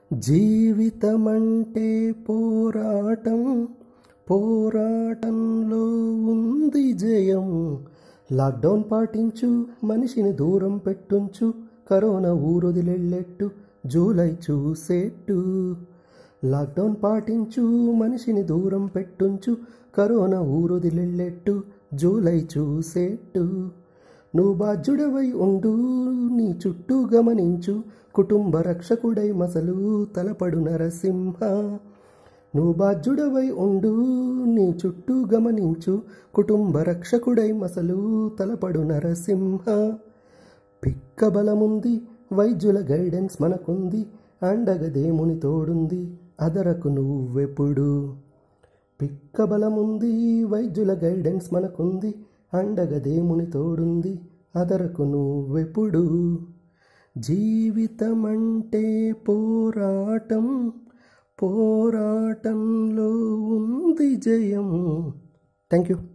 జీవితమంటే పోరాటం పోరాటంలో ఉంది జయం లాక్డౌన్ పాటించు మనిషిని దూరం పెట్టుంచు కరోనా ఊరొదిలెళ్ళెట్టు జూలై చూసేట్టు లాక్డౌన్ పాటించు మనిషిని దూరం పెట్టుంచు కరోనా ఊరొదిలెళ్ళెట్టు జూలై చూసేట్టు నువ్వు బాధ్యుడవై ఉండు నీ చుట్టూ గమనించు కుటుంబ రక్షకుడై మసలు తలపడు నరసింహ నువ్వు బాధ్యుడవై ఉండు నీ చుట్టూ గమనించు కుటుంబ రక్షకుడై మసలు తలపడు నరసింహ పిక్క బలముంది వైద్యుల గైడెన్స్ మనకుంది అండగ దేవుని తోడుంది అదరకు నువ్వెప్పుడు పిక్క బలముంది వైద్యుల గైడెన్స్ మనకుంది అండగ దేవుని తోడుంది అదరకు నువ్వెప్పుడు జీవితమంటే పోరాటం పోరాటంలో ఉంది జయం థ్యాంక్ యూ